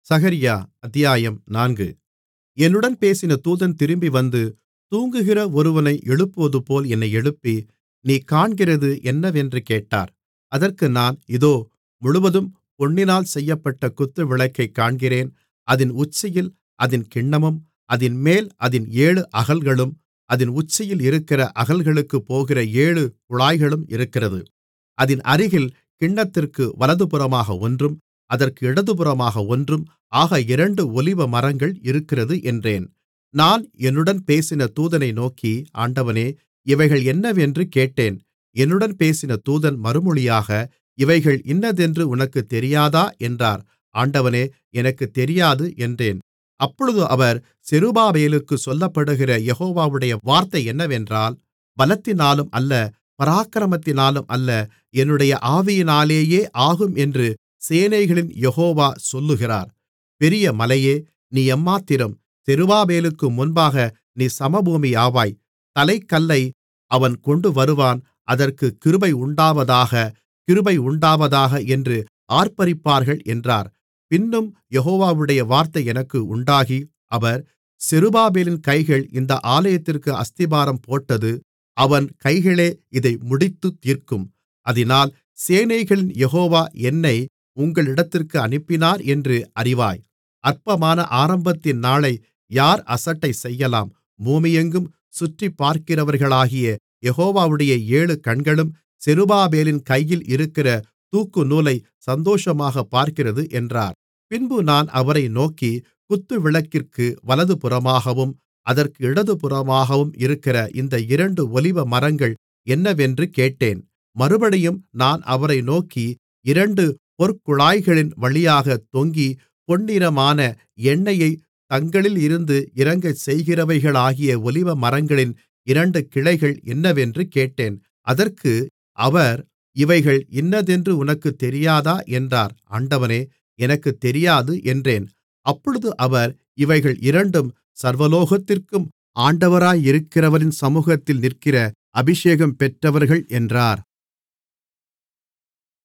சகரியா அத்தியாயம் நான்கு என்னுடன் பேசின தூதன் திரும்பிவந்து தூங்குகிற ஒருவனை எழுப்புவதுபோல் என்னை எழுப்பி நீ காண்கிறது என்னவென்று கேட்டார் அதற்கு நான் இதோ முழுவதும் பொன்னினால் செய்யப்பட்ட குத்துவிளக்கைக் காண்கிறேன் அதின் உச்சியில் அதின் கிண்ணமும் அதின்மேல் அதின் ஏழு அகல்களும் அதின் உச்சியில் இருக்கிற அகல்களுக்குப் போகிற ஏழு குழாய்களும் இருக்கிறது அதின் அருகில் கிண்ணத்திற்கு வலதுபுறமாக ஒன்றும் அதற்கு இடதுபுறமாக ஒன்றும் ஆக இரண்டு ஒலிவமரங்கள் இருக்கிறது என்றேன் நான் என்னுடன் பேசின தூதனை நோக்கி ஆண்டவனே இவைகள் என்னவென்று கேட்டேன் என்னுடன் பேசின தூதன் மறுமொழியாக இவைகள் இன்னதென்று உனக்குத் தெரியாதா என்றார் ஆண்டவனே எனக்குத் தெரியாது என்றேன் அப்பொழுது அவர் செருபாபேலுக்குச் சொல்லப்படுகிற யெகோவாவுடைய வார்த்தை என்னவென்றால் பலத்தினாலும் அல்ல பராக்கிரமத்தினாலும் அல்ல என்னுடைய ஆவியினாலேயே ஆகும் என்று சேனைகளின் யெகோவா சொல்லுகிறார் பெரிய மலையே நீ எம்மாத்திரம் செருபாபேலுக்கு முன்பாக நீ சமபூமியாவாய் தலைக்கல்லை அவன் கொண்டுவருவான் அதற்குக் கிருபை உண்டாவதாக கிருபை உண்டாவதாக என்று ஆர்ப்பரிப்பார்கள் என்றார் பின்னும் யெகோவாவுடைய வார்த்தை எனக்கு உண்டாகி அவர் செருபாபேலின் கைகள் இந்த ஆலயத்திற்கு அஸ்திபாரம் போட்டது அவன் கைகளே இதை முடித்துத் தீர்க்கும் அதினால் சேனைகளின் யெகோவா என்னை உங்களிடத்திற்கு அனுப்பினார் என்று அறிவாய் அற்பமான ஆரம்பத்தின் நாளை யார் அசட்டை செய்யலாம் பூமியெங்கும் சுற்றிப்பார்க்கிறவர்களாகிய யெகோவாவுடைய ஏழு கண்களும் செருபாபேலின் கையில் இருக்கிற தூக்குநூலை சந்தோஷமாகப் பார்க்கிறது என்றார் பின்பு நான் அவரை நோக்கி குத்துவிளக்கிற்கு வலதுபுறமாகவும் அதற்கு இடதுபுறமாகவும் இருக்கிற இந்த இரண்டு ஒலிவமரங்கள் என்னவென்று கேட்டேன் மறுபடியும் நான் அவரை நோக்கி இரண்டு பொற்குழாய்களின் வழியாகத் தொங்கி பொன்னிறமான எண்ணெயைத் தங்களிலிருந்து இறங்கச் செய்கிறவைகளாகிய ஒலிவமரங்களின் இரண்டு கிளைகள் என்னவென்று கேட்டேன் அதற்கு அவர் இவைகள் இன்னதென்று உனக்குத் தெரியாதா என்றார் ஆண்டவனே எனக்குத் தெரியாது என்றேன் அப்பொழுது அவர் இவைகள் இரண்டும் சர்வலோகத்திற்கும் ஆண்டவராயிருக்கிறவரின் சமுகத்தில் நிற்கிற அபிஷேகம் பெற்றவர்கள் என்றார்